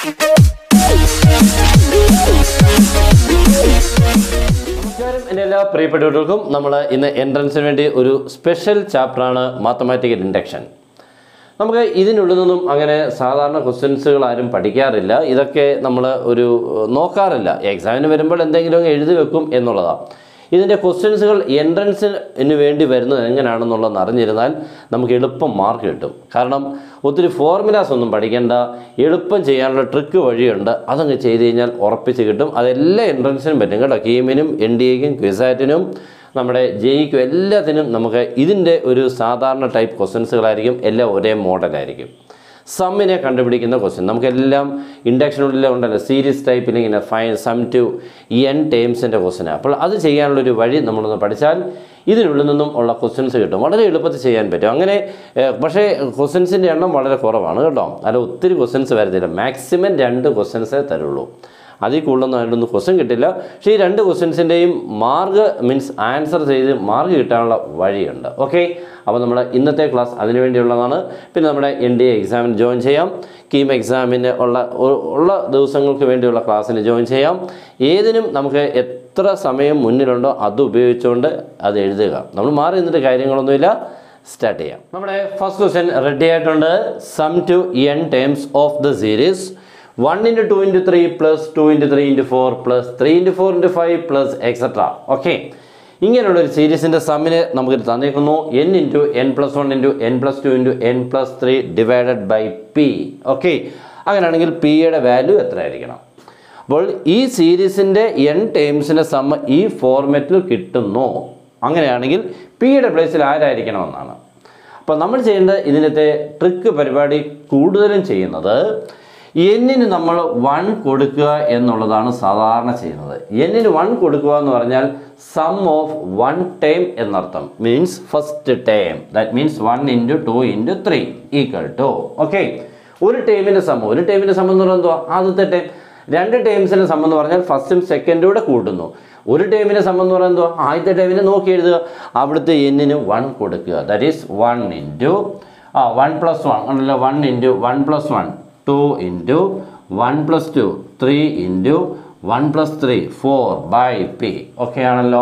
നമസ്കാരം എൻ്റെ എല്ലാ പ്രിയപ്പെട്ടവർക്കും നമ്മൾ ഇന്ന് എൻട്രൻസിന് വേണ്ടി ഒരു സ്പെഷ്യൽ ചാപ്റ്ററാണ് മാത്തമാറ്റിക്കൽ ഇൻഡക്ഷൻ നമുക്ക് ഇതിനുള്ളിൽ നിന്നും അങ്ങനെ സാധാരണ ക്വസ്റ്റ്യൻസുകൾ ആരും പഠിക്കാറില്ല ഇതൊക്കെ നമ്മൾ ഒരു ഏഹ്, നോക്കാറില്ല എക്സാമിന് വരുമ്പോൾ എന്തെങ്കിലും അങ്ങ് എഴുതി വെക്കും എന്നുള്ളതാണ് ഇതിൻ്റെ ക്വസ്റ്റ്യൻസുകൾ എൻട്രൻസിന് വേണ്ടി വരുന്നത് എങ്ങനെയാണെന്നുള്ളതെന്ന് അറിഞ്ഞിരുന്നാൽ നമുക്ക് എളുപ്പം മാർക്ക് കിട്ടും കാരണം ഒത്തിരി ഫോർമുലാസ് ഒന്നും പഠിക്കേണ്ട എളുപ്പം ചെയ്യാനുള്ള ട്രിക്ക് വഴിയുണ്ട് അതങ്ങ് ചെയ്ത് കഴിഞ്ഞാൽ ഉറപ്പിച്ച് കിട്ടും അതെല്ലാ എൻട്രൻസിനും പറ്റും കേട്ടോ കീമിനും എൻ ഡി എക്കും ക്വിസാറ്റിനും നമ്മുടെ ജെയ്ക്കും എല്ലാത്തിനും നമുക്ക് ഇതിൻ്റെ ഒരു സാധാരണ ടൈപ്പ് ക്വസ്റ്റ്യൻസുകളായിരിക്കും എല്ലാം ഒരേ മോഡലായിരിക്കും സമ്മിനെ കണ്ടുപിടിക്കുന്ന ക്വസ്റ്റ്യൻ നമുക്കെല്ലാം ഇൻഡക്ഷനുള്ളിൽ ഉണ്ടല്ലോ സീരീസ് ടൈപ്പിൽ ഇങ്ങനെ ഫൈൻ സം ടു എൻ ടേംസിൻ്റെ ക്വസ്റ്റ്യൻ അപ്പോൾ അത് ചെയ്യാനുള്ളൊരു വഴി നമ്മളൊന്ന് പഠിച്ചാൽ ഇതിനുള്ളിൽ നിന്നും ഉള്ള ക്വസ്റ്റ്യൻസ് കിട്ടും വളരെ എളുപ്പത്തിൽ ചെയ്യാൻ പറ്റും അങ്ങനെ ഏഹ്, പക്ഷേ ക്വസ്റ്റ്യൻസിൻ്റെ എണ്ണം വളരെ കുറവാണ് കേട്ടോ അല്ല ഒത്തിരി ക്വസ്റ്റ്യൻസ് വരത്തില്ല മാക്സിമം രണ്ട് ക്വസ്റ്റ്യൻസേ തരുള്ളൂ അതിൽ കൂടുതലൊന്നും അതിലൊന്നും ക്വസ്റ്റ്യൻ കിട്ടില്ല പക്ഷേ ഈ രണ്ട് ക്വസ്റ്റ്യൻസിൻ്റെയും മാർക്ക് മീൻസ് ആൻസർ ചെയ്ത് മാർക്ക് കിട്ടാനുള്ള വഴിയുണ്ട് ഓക്കെ അപ്പോൾ നമ്മൾ ഇന്നത്തെ ക്ലാസ് അതിനു വേണ്ടിയുള്ളതാണ് പിന്നെ നമ്മുടെ എൻ ഡി എ എക്സാമിന് ജോയിൻ ചെയ്യാം കീം എക്സാമിന് ഉള്ള ഉ- ഉള്ള ദിവസങ്ങൾക്ക് വേണ്ടിയുള്ള ക്ലാസ്സിന് ജോയിൻ ചെയ്യാം ഏതിനും നമുക്ക് എത്ര സമയം മുന്നിലുണ്ടോ അത് ഉപയോഗിച്ചുകൊണ്ട് അത് എഴുതുക നമ്മൾ മാറി നിന്നിട്ട് കാര്യങ്ങളൊന്നുമില്ല സ്റ്റാർട്ട് ചെയ്യാം നമ്മുടെ ഫസ്റ്റ് ക്വസ്റ്റ്യൻ റെഡി ആയിട്ടുണ്ട് sum to n terms of the series one into two into three plus two into three into four plus three into four into five plus etcetera okay ഇങ്ങനെയുള്ള ഒരു സീരീസിൻ്റെ സമ്മിന് നമുക്ക് തന്നേക്കുന്നു n into n plus one into n plus two into n plus three divided by p okay അങ്ങനെയാണെങ്കിൽ പിയുടെ value എത്ര ആയിരിക്കണം അപ്പോൾ ഈ സീരീസിൻ്റെ എൻ ടേംസിൻ്റെ സമ്മ ഈ ഫോർമാറ്റിൽ കിട്ടുന്നു അങ്ങനെയാണെങ്കിൽ പിയുടെ പ്ലേസിൽ ആരായിരിക്കണമെന്നാണ് അപ്പോൾ നമ്മൾ ചെയ്യേണ്ടത് ഇതിനകത്തെ ട്രിക്ക് പരിപാടി കൂടുതലും ചെയ്യുന്നത് എന്നിന് നമ്മൾ വൺ കൊടുക്കുക എന്നുള്ളതാണ് സാധാരണ ചെയ്യുന്നത് എന്നിന് വൺ കൊടുക്കുക എന്ന് പറഞ്ഞാൽ സം ഓഫ് വൺ ടൈം എന്നർത്ഥം means first time that means one into two into three equal to okay ഒരു ടൈമിൻ്റെ സമം ഒരു ടൈമിൻ്റെ സമം എന്ന് പറയുന്നത് എന്തുവാ ആദ്യത്തെ ടൈം രണ്ട് ടൈംസിൻ്റെ സമം എന്ന് പറഞ്ഞാൽ ഫസ്റ്റും സെക്കൻഡും കൂടെ കൂട്ടുന്നു ഒരു ടൈമിൻ്റെ സമം എന്ന് പറയുന്നത് എന്തുവാ ആദ്യത്തെ ടൈമിനെ നോക്കി എഴുതുക അവിടുത്തെ എന്നിന് വൺ കൊടുക്കുക ദാറ്റ് ഈസ് വൺ ഇൻറ്റു ആ വൺ പ്ലസ് വൺ ആണല്ലോ one into one plus one two into one plus two three into one plus three four by p okay ആണല്ലോ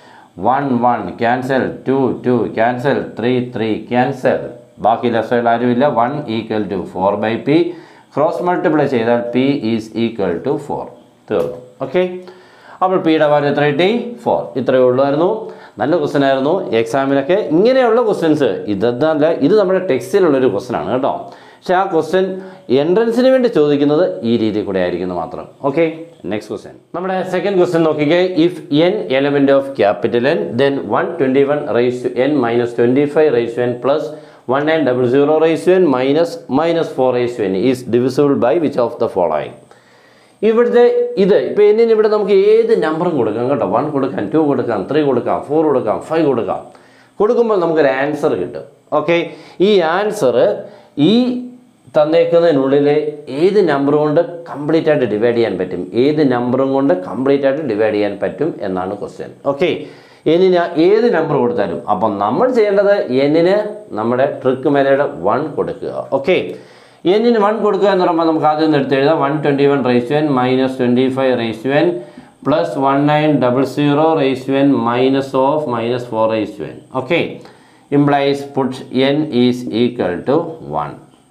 one one cancel two two cancel three three cancel ബാക്കി left സൈഡിൽ ആരുമില്ല one equal to four by p cross multiply ചെയ്താൽ p is equal to four തീർന്നു okay അപ്പോൾ പിയുടെ value എത്ര കിട്ടി ഫോർ ഇത്രയേ ഉള്ളായിരുന്നു നല്ല ക്വസ്റ്റ്യൻ ആയിരുന്നു എക്സാമിനൊക്കെ ഇങ്ങനെയുള്ള ക്വസ്റ്റ്യൻസ് ഇതല്ല ഇത് നമ്മുടെ ടെക്സ്റ്റിലുള്ളൊരു ക്വസ്റ്റ്യൻ ആണ് കേട്ടോ പക്ഷെ ആ ക്വസ്റ്റ്യൻ എൻട്രൻസിന് വേണ്ടി ചോദിക്കുന്നത് ഈ രീതിയിൽ കൂടെ ആയിരിക്കുന്നു മാത്രം ഓക്കെ നെക്സ്റ്റ് ക്വസ്റ്റ്യൻ നമ്മുടെ സെക്കൻഡ് ക്വസ്റ്റ്യൻ നോക്കിക്കേ if n element of capital n then one twenty one raise to n minus twenty five raise to n plus one nine double zero raise to n minus minus four raise to n is divisible by which of the following ഇവിടുത്തെ ഇത് ഇപ്പം എന്നിന് ഇവിടെ നമുക്ക് ഏത് നമ്പറും കൊടുക്കാം കേട്ടോ വൺ കൊടുക്കാം ടു കൊടുക്കാം ത്രീ കൊടുക്കാം ഫോർ കൊടുക്കാം ഫൈവ് കൊടുക്കാം കൊടുക്കുമ്പോൾ നമുക്കൊരു ആൻസർ കിട്ടും ഓക്കെ ഈ ആൻസർ ഈ തന്നേക്കുന്നതിനുള്ളിൽ ഏത് നമ്പർ കൊണ്ട് കംപ്ലീറ്റ് ആയിട്ട് ഡിവൈഡ് ചെയ്യാൻ പറ്റും ഏത് നമ്പറും കൊണ്ട് കംപ്ലീറ്റ് ആയിട്ട് ഡിവൈഡ് ചെയ്യാൻ പറ്റും എന്നാണ് ക്വസ്റ്റ്യൻ ഓക്കെ എന്നിന് ഏത് നമ്പർ കൊടുത്താലും അപ്പം നമ്മൾ ചെയ്യേണ്ടത് എന്നിന് നമ്മുടെ ട്രിക്ക് മേലയുടെ വൺ കൊടുക്കുക ഓക്കെ എന്നിന് വൺ കൊടുക്കുക എന്ന് പറയുമ്പോൾ നമുക്ക് ആദ്യം ഒന്ന് എടുത്ത് എഴുതാം one twenty one raise n minus twenty five raise n plus one nine double zero raise n minus of minus four raise n okay implies put n is equal to one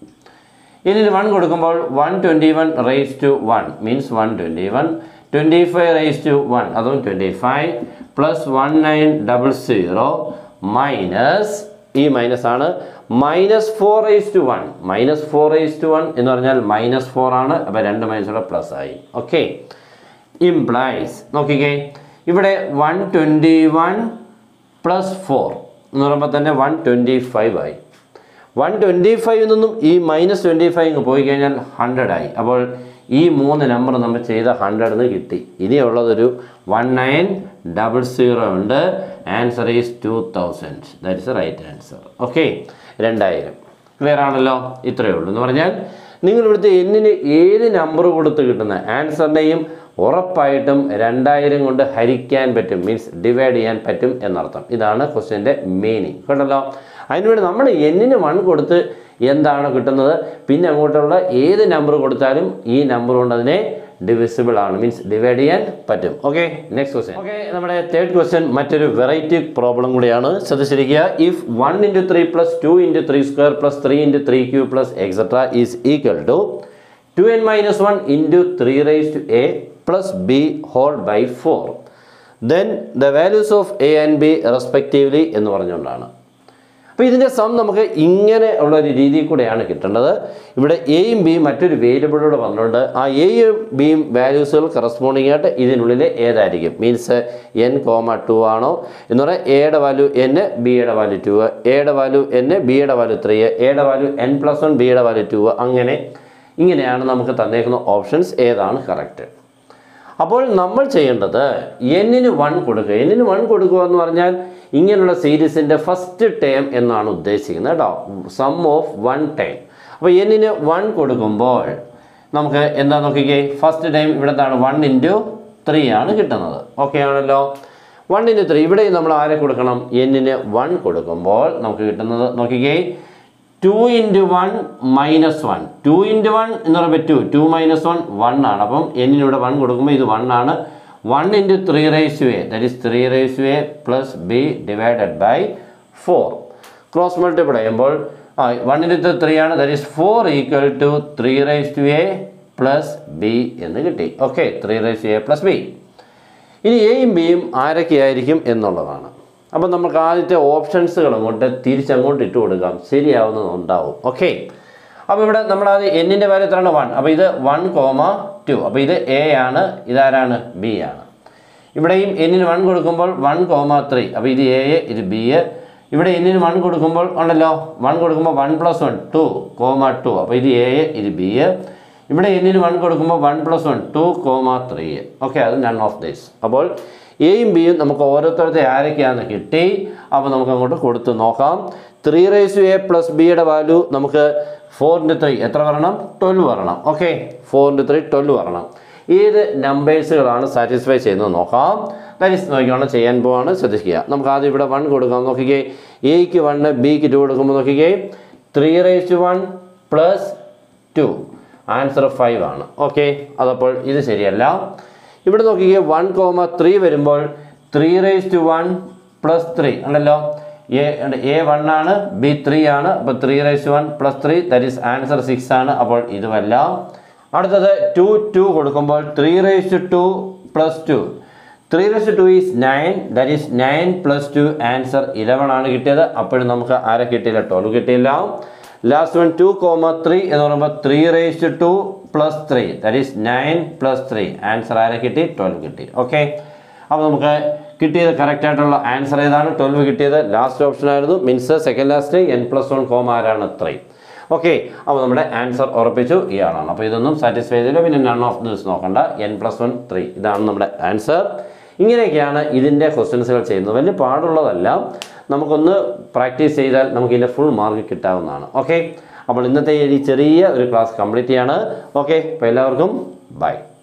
ഇനി one കൊടുക്കുമ്പോൾ one twenty one raise to one means one twenty one twenty five raise to one അതും twenty five plus one nine double zero minus ഈ minus ആണ് minus four raise to one minus four raise to one എന്ന് പറഞ്ഞാൽ minus four ആണ് അപ്പോൾ രണ്ട് മൈനസോടെ plus ആയി ഓക്കെ ഇംപ്ലൈസ് നോക്കിക്കേ ഇവിടെ one twenty one plus four എന്ന് പറയുമ്പോൾ തന്നെ വൺ ട്വൻറ്റി ഫൈവ് ആയി വൺ ട്വൻറ്റി ഫൈവിൽ നിന്നും ഈ മൈനസ് ട്വൻറ്റി ഫൈവ് ഇങ്ങ് പോയി കഴിഞ്ഞാൽ ഹൺഡ്രഡ് ആയി അപ്പോൾ ഈ മൂന്ന് നമ്പർ നമ്മൾ ചെയ്ത ഹൺഡ്രഡ് എന്ന് കിട്ടി ഇനിയുള്ളതൊരു വൺ നയൻ ഡബിൾ സീറോ ഉണ്ട് answer is two thousand that is right answer okay രണ്ടായിരം ക്ലിയർ ആണല്ലോ ഇത്രയേ ഉള്ളൂ എന്ന് പറഞ്ഞാൽ നിങ്ങൾ ഇവിടുത്തെ എന്നിന് ഏത് നമ്പർ കൊടുത്ത് കിട്ടുന്ന ആൻസറിനെയും ഉറപ്പായിട്ടും രണ്ടായിരം കൊണ്ട് ഹരിക്കാൻ പറ്റും മീൻസ് ഡിവൈഡ് ചെയ്യാൻ പറ്റും എന്നർത്ഥം ഇതാണ് ക്വസ്റ്റ്യൻ്റെ മീനിങ് കേട്ടല്ലോ അതിനുവേണ്ടി നമ്മൾ എന്നിന് വൺ കൊടുത്ത് എന്താണ് കിട്ടുന്നത് പിന്നെ അങ്ങോട്ടുള്ള ഏത് നമ്പർ കൊടുത്താലും ഈ നമ്പർ കൊണ്ട് അതിനെ ഡിവിസിബിൾ ആണ് മീൻസ് ഡിവൈഡ് ചെയ്യാൻ പറ്റും ഓക്കെ നെക്സ്റ്റ് ക്വസ്റ്റ്യൻ ഓക്കെ നമ്മുടെ തേർഡ് ക്വസ്റ്റ്യൻ മറ്റൊരു വെറൈറ്റി പ്രോബ്ലം കൂടിയാണ് ശ്രദ്ധിച്ചിരിക്കുക if one into three plus two into three square plus three into three cube plus etcetera is equal to two n minus one into three raise to a plus b whole by four then the values of a and b respectively എന്ന് പറഞ്ഞുകൊണ്ടാണ് അപ്പോൾ ഇതിൻ്റെ some നമുക്ക് ഇങ്ങനെ ഉള്ള ഒരു രീതിയിൽ കൂടെയാണ് കിട്ടേണ്ടത് ഇവിടെ എയും ബിയും മറ്റൊരു വേരിയബിളോട് വന്നിട്ടുണ്ട് ആ എയും ബിയും വാല്യൂസുകൾ കറസ്പോണ്ടിങ് ആയിട്ട് ഇതിനുള്ളിൽ ഏതായിരിക്കും മീൻസ് എൻ കോമ ടു ആണോ എന്ന് പറഞ്ഞാൽ എയുടെ വാല്യൂ എൻ ബിയുടെ വാല്യൂ ടു എയുടെ വാല്യൂ എൻ ബിയുടെ വാല്യൂ ത്രീ എയുടെ വാല്യൂ എൻ പ്ലസ് വൺ ബിയുടെ വാല്യൂ ടു അങ്ങനെ ഇങ്ങനെയാണ് നമുക്ക് തന്നേക്കുന്ന ഓപ്ഷൻസ് ഏതാണ് കറക്റ്റ് അപ്പോൾ നമ്മൾ ചെയ്യേണ്ടത് എന്നിന് വൺ കൊടുക്കുക എന്നിന് വൺ കൊടുക്കുക എന്ന് പറഞ്ഞാൽ ഇങ്ങനെയുള്ള സീരീസിൻ്റെ ഫസ്റ്റ് ടേം എന്നാണ് ഉദ്ദേശിക്കുന്നത് കേട്ടോ സം ഓഫ് വൺ ടൈം അപ്പോൾ എന്നിന് വൺ കൊടുക്കുമ്പോൾ നമുക്ക് എന്താ നോക്കിക്കേ ഫസ്റ്റ് ടൈം ഇവിടെ എന്താണ് വൺ ഇൻറ്റു ത്രീ ആണ് കിട്ടുന്നത് ഓക്കെ ആണല്ലോ വൺ ഇൻറ്റു ത്രീ ഇവിടെ നമ്മൾ ആരെ കൊടുക്കണം എന്നിന് വൺ കൊടുക്കുമ്പോൾ നമുക്ക് കിട്ടുന്നത് നോക്കിക്കേ two into one minus one two into one എന്ന് പറയുമ്പോൾ two two minus one one ആണ് അപ്പം എന്നിന് ഇവിടെ വൺ കൊടുക്കുമ്പോൾ ഇത് വൺ ആണ് one into three raise to a that is three raise to a plus b divided by four cross multiply ചെയ്യുമ്പോൾ ആ വൺ ഇൻറ്റു ത്രീ ആണ് that is four equal to three raise to a plus b എന്ന് കിട്ടി okay three raise to a plus b ഇനി എയും ബിയും ആരൊക്കെയായിരിക്കും എന്നുള്ളതാണ് അപ്പം നമുക്ക് ആദ്യത്തെ ഓപ്ഷൻസുകൾ അങ്ങോട്ട് തിരിച്ചങ്ങോട്ട് ഇട്ട് കൊടുക്കാം ശരിയാവുന്നതുണ്ടാവും ഓക്കെ അപ്പോൾ ഇവിടെ നമ്മൾ അത് എന്നിൻ്റെ വാല്യൂ എത്രയാണ് വൺ അപ്പോൾ ഇത് വൺ കോമ ടു അപ്പോൾ ഇത് എ ആണ് ഇതാരാണ് ബി ആണ് ഇവിടെയും എന്നിന് വൺ കൊടുക്കുമ്പോൾ വൺ കോമ ത്രീ അപ്പോൾ ഇത് എ ഇത് ബി ഇവിടെ എന്നിന് വൺ കൊടുക്കുമ്പോൾ ഉണ്ടല്ലോ വൺ കൊടുക്കുമ്പോൾ one plus one two comma two അപ്പോൾ ഇത് എ ഇത് ബി ഇവിടെ എന്നിന് വൺ കൊടുക്കുമ്പോൾ one plus one two comma three okay അത് നൺ ഓഫ് ദിസ് അപ്പോൾ എയും ബിയും നമുക്ക് ഓരോരുത്തരത്തെ ആരൊക്കെയാണെന്ന് കിട്ടി അപ്പോൾ നമുക്ക് അങ്ങോട്ട് കൊടുത്ത് നോക്കാം ത്രീ റേസ് എ പ്ലസ് ബിയുടെ വാല്യൂ നമുക്ക് ഫോർ ഇൻറ്റു ത്രീ എത്ര വരണം ട്വൽവ് വരണം okay four into three twelve വരണം ഏത് നമ്പേഴ്സുകളാണ് സാറ്റിസ്ഫൈ ചെയ്യുന്നത് നോക്കാം ദാറ്റ് ഇസ് നോക്കിയാണ് ചെയ്യാൻ പോവാണ് ശ്രദ്ധിക്കുക നമുക്ക് ആദ്യം ഇവിടെ വൺ കൊടുക്കാം നോക്കിക്കേ എക്ക് വണ്ണ് ബിക്ക് ടു കൊടുക്കുമ്പോൾ നോക്കിക്കേ three raise to one plus two answer five ആണ് ഓക്കെ അതപ്പോൾ ഇത് ശരിയല്ല ഇവിടെ നോക്കിക്കേ വൺ കോമ ത്രീ വരുമ്പോൾ three raise to one plus three ഉണ്ടല്ലോ എ എ വൺ ആണ് ബി ത്രീ ആണ് അപ്പോൾ three raise to one plus three that is answer six ആണ് അപ്പോൾ ഇതുമല്ല അടുത്തത് ടു ടു കൊടുക്കുമ്പോൾ three raise to two plus two three raise to is nine that is nine plus two answer eleven ആണ് കിട്ടിയത് അപ്പോഴും നമുക്ക് ആരെ കിട്ടിയില്ല ട്വൽവ് കിട്ടിയില്ല last one two comma three എന്ന് പറയുമ്പോൾ three raise to plus three that is nine plus three answer ആരെ കിട്ടി ട്വൽവ് കിട്ടി ഓക്കെ അപ്പോൾ നമുക്ക് കിട്ടിയത് കറക്റ്റ് ആയിട്ടുള്ള ആൻസർ ഏതാണ് ട്വൽവ് കിട്ടിയത് ലാസ്റ്റ് ഓപ്ഷൻ ആയിരുന്നു means second last n plus one comma ആരാണ് ത്രീ ഓക്കെ അപ്പോൾ നമ്മുടെ ആൻസർ ഉറപ്പിച്ചു ഇയാളാണ് അപ്പോൾ ഇതൊന്നും സാറ്റിസ്ഫൈ ചെയ്തില്ല പിന്നെ നൺ ഓഫ് ദിസ് നോക്കണ്ട എൻ പ്ലസ് വൺ ത്രീ ഇതാണ് നമ്മുടെ ആൻസർ ഇങ്ങനെയൊക്കെയാണ് ഇതിൻ്റെ ക്വസ്റ്റ്യൻസുകൾ ചെയ്യുന്നത് വലിയ പാടുള്ളതല്ല നമുക്കൊന്ന് പ്രാക്ടീസ് ചെയ്താൽ നമുക്ക് ഇതിൻ്റെ ഫുൾ മാർക്ക് കിട്ടാവുന്നതാണ് ഓക്കെ അപ്പോൾ ഇന്നത്തെ ഈ ചെറിയ ഒരു ക്ലാസ് കംപ്ലീറ്റ് ചെയ്യാണ് ഓക്കെ അപ്പോൾ എല്ലാവർക്കും ബൈ